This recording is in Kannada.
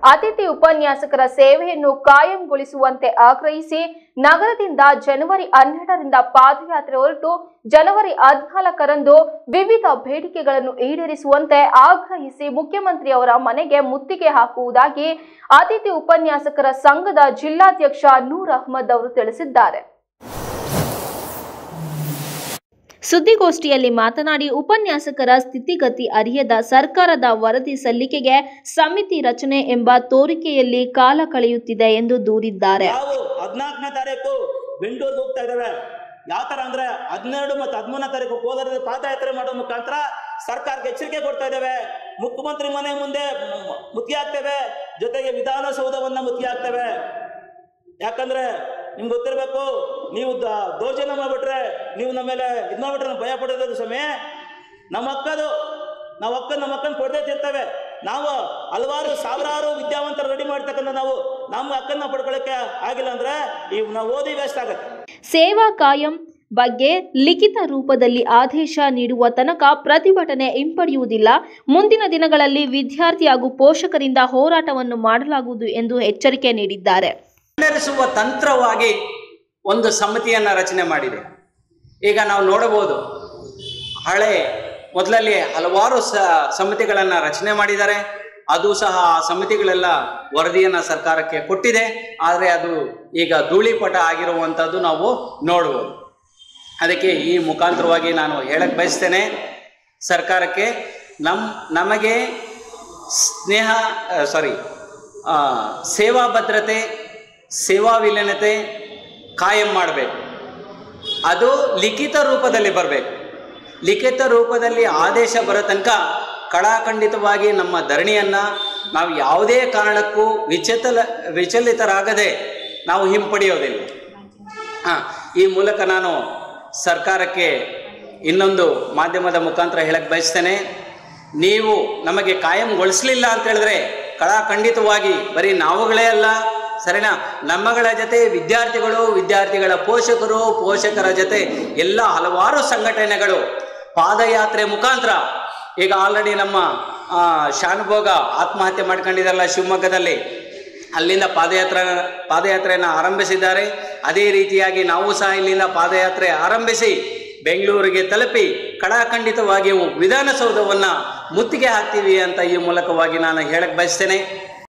ಅತಿಥಿ ಉಪನ್ಯಾಸಕರ ಸೇವೆಯನ್ನು ಕಾಯಂಗೊಳಿಸುವಂತೆ ಆಗ್ರಹಿಸಿ ನಗರದಿಂದ ಜನವರಿ ಹನ್ನೆರಡರಿಂದ ಪಾದಯಾತ್ರೆ ಹೊರಟು ಜನವರಿ ಹದಿನಾಲ್ಕರಂದು ವಿವಿಧ ಬೇಡಿಕೆಗಳನ್ನು ಈಡೇರಿಸುವಂತೆ ಆಗ್ರಹಿಸಿ ಮುಖ್ಯಮಂತ್ರಿ ಅವರ ಮನೆಗೆ ಮುತ್ತಿಗೆ ಹಾಕುವುದಾಗಿ ಅತಿಥಿ ಉಪನ್ಯಾಸಕರ ಸಂಘದ ಜಿಲ್ಲಾಧ್ಯಕ್ಷ ನೂರ್ ಅಹ್ಮದ್ ಅವರು ತಿಳಿಸಿದ್ದಾರೆ ಸುದ್ದಿಗೋಷ್ಠಿಯಲ್ಲಿ ಮಾತನಾಡಿ ಉಪನ್ಯಾಸಕರ ಸ್ಥಿತಿಗತಿ ಅರಿಯದ ಸರ್ಕಾರದ ವರದಿ ಸಲ್ಲಿಕೆಗೆ ಸಮಿತಿ ರಚನೆ ಎಂಬ ತೋರಿಕೆಯಲ್ಲಿ ಕಾಲ ಕಳೆಯುತ್ತಿದೆ ಎಂದು ದೂರಿದ್ದಾರೆ ನಾವು ಹದಿನಾಲ್ಕನೇ ತಾರೀಕು ಬೆಂಗಳೂರಿಗೆ ಹೋಗ್ತಾ ಇದ್ದೇವೆ ಯಾವ ತರ ಅಂದ್ರೆ ಹದಿನೆರಡು ಮತ್ತು ಹದಿಮೂರನೇ ತಾರೀಕು ಕೋಲಾರದಲ್ಲಿ ಪಾದಯಾತ್ರೆ ಮಾಡೋ ಮುಖಾಂತರ ಸರ್ಕಾರಕ್ಕೆ ಎಚ್ಚರಿಕೆ ಕೊಡ್ತಾ ಇದ್ದೇವೆ ಮುಖ್ಯಮಂತ್ರಿ ಮನೆ ಮುಂದೆ ಮ್- ಮುತ್ತಿಗೆ ಹಾಕ್ತೇವೆ ಜೊತೆಗೆ ವಿಧಾನಸೌಧವನ್ನ ಮುತ್ತಿಗೆ ಹಾಕ್ತೇವೆ ಯಾಕಂದ್ರೆ ನಿಮ್ಗೆ ಗೊತ್ತಿರಬೇಕು ನೀವು ದ- ದೌರ್ಜನ್ಯ ಮಾಡ್ಬಿಟ್ರೆ ನೀವು ನಮ್ಮ ಮೇಲೆ ಇದು ಮಾಡ್ಬಿಟ್ರೆ ನಾವು ಭಯ ಪಡೋದು ಸ್ವಾಮಿ ನಮ್ಮ ಅಕ್ಕದು ನಾವು ಅಕ್ಕ ನಮ್ಮ ಅಕ್ಕನ ಕೊಡದೇ ತಿರ್ತೇವೆ ನಾವು ಹಲವಾರು ಸಾವಿರಾರು ವಿದ್ಯಾವಂತರು ರೆಡಿ ಮಾಡ್ತಕ್ಕಂಥ ನಾವು ನಮ್ಮ ಅಕ್ಕನ್ನ ಪಡ್ಕೊಳ್ಳೋಕೆ ಆಗಿಲ್ಲ ಅಂದ್ರೆ ಈ ನಾವು ಓದಿ ವೇಸ್ಟ್ ಆಗುತ್ತೆ ಸೇವಾ ಕಾಯಂ ಬಗ್ಗೆ ಲಿಖಿತ ರೂಪದಲ್ಲಿ ಆದೇಶ ನೀಡುವ ತನಕ ಪ್ರತಿಭಟನೆ ಹಿಂಪಡೆಯುವುದಿಲ್ಲ ಮುಂದಿನ ದಿನಗಳಲ್ಲಿ ವಿದ್ಯಾರ್ಥಿ ಹಾಗೂ ಪೋಷಕರಿಂದ ಹೋರಾಟವನ್ನು ಮಾಡಲಾಗುವುದು ಎಂದು ಎಚ್ಚರಿಕೆ ನೀಡಿದ್ದಾರೆ ನಡೆಸುವ ತಂತ್ರವಾಗಿ ಒಂದು ಸಮಿತಿಯನ್ನ ರಚನೆ ಮಾಡಿದೆ ಈಗ ನಾವು ನೋಡಬಹುದು ಹಳೆ ಮೊದಲಲ್ಲಿ ಹಲವಾರು ಸ ಸಮಿತಿಗಳನ್ನ ರಚನೆ ಮಾಡಿದ್ದಾರೆ ಅದು ಸಹ ಆ ಸಮಿತಿಗಳೆಲ್ಲ ವರದಿಯನ್ನ ಸರ್ಕಾರಕ್ಕೆ ಕೊಟ್ಟಿದೆ ಆದರೆ ಅದು ಈಗ ಧೂಳಿಪಟ ಆಗಿರುವಂಥದ್ದು ನಾವು ನೋಡ್ಬೋದು ಅದಕ್ಕೆ ಈ ಮುಖಾಂತರವಾಗಿ ನಾನು ಹೇಳಕ್ ಬಯಸ್ತೇನೆ ಸರ್ಕಾರಕ್ಕೆ ನಮ್ ನಮಗೆ ಸ್ನೇಹ ಸಾರಿ ಸೇವಾ ಭದ್ರತೆ ಸೇವಾ ವಿಲೀನತೆ ಕಾಯಂ ಮಾಡಬೇಕು ಅದು ಲಿಖಿತ ರೂಪದಲ್ಲಿ ಬರಬೇಕು ಲಿಖಿತ ರೂಪದಲ್ಲಿ ಆದೇಶ ಬರೋ ತನಕ ಕಡಾಖಂಡಿತವಾಗಿ ನಮ್ಮ ಧರಣಿಯನ್ನ ನಾವು ಯಾವುದೇ ಕಾರಣಕ್ಕೂ ವಿಚಲಿತ ವಿಚಲಿತರಾಗದೆ ನಾವು ಹಿಂಪಡೆಯೋದಿಲ್ಲ ಹಾ ಈ ಮೂಲಕ ನಾನು ಸರ್ಕಾರಕ್ಕೆ ಇನ್ನೊಂದು ಮಾಧ್ಯಮದ ಮುಖಾಂತರ ಹೇಳಕ್ ಬಯಸ್ತೇನೆ ನೀವು ನಮಗೆ ಕಾಯಂಗೊಳಿಸ್ಲಿಲ್ಲ ಅಂತ ಹೇಳಿದ್ರೆ ಕಡಾಖಂಡಿತವಾಗಿ ಬರೀ ನಾವುಗಳೇ ಅಲ್ಲ ಸರಿನಾ ನಮ್ಮಗಳ ಜೊತೆ ವಿದ್ಯಾರ್ಥಿಗಳು ವಿದ್ಯಾರ್ಥಿಗಳ ಪೋಷಕರು ಪೋಷಕರ ಜೊತೆ ಎಲ್ಲ ಹಲವಾರು ಸಂಘಟನೆಗಳು ಪಾದಯಾತ್ರೆ ಮುಖಾಂತರ ಈಗ ಆಲ್ರೆಡಿ ನಮ್ಮ ಆ, ಶಾನುಭೋಗ ಆತ್ಮಹತ್ಯೆ ಮಾಡ್ಕೊಂಡಿದ್ದಾರಲ್ಲ ಶಿವಮೊಗ್ಗದಲ್ಲಿ ಅಲ್ಲಿಂದ ಪಾದಯಾತ್ರೆ ಪಾದಯಾತ್ರೆಯನ್ನು ಆರಂಭಿಸಿದ್ದಾರೆ ಅದೇ ರೀತಿಯಾಗಿ ನಾವು ಸಹ ಇಲ್ಲಿಂದ ಪಾದಯಾತ್ರೆ ಆರಂಭಿಸಿ ಬೆಂಗಳೂರಿಗೆ ತಲುಪಿ ಕಡಾಖಂಡಿತವಾಗಿ ವಿಧಾನಸೌಧವನ್ನ ಮುತ್ತಿಗೆ ಹಾಕ್ತೀವಿ ಅಂತ ಈ ಮೂಲಕವಾಗಿ ನಾನು ಹೇಳಕ್ ಬಯಸ್ತೇನೆ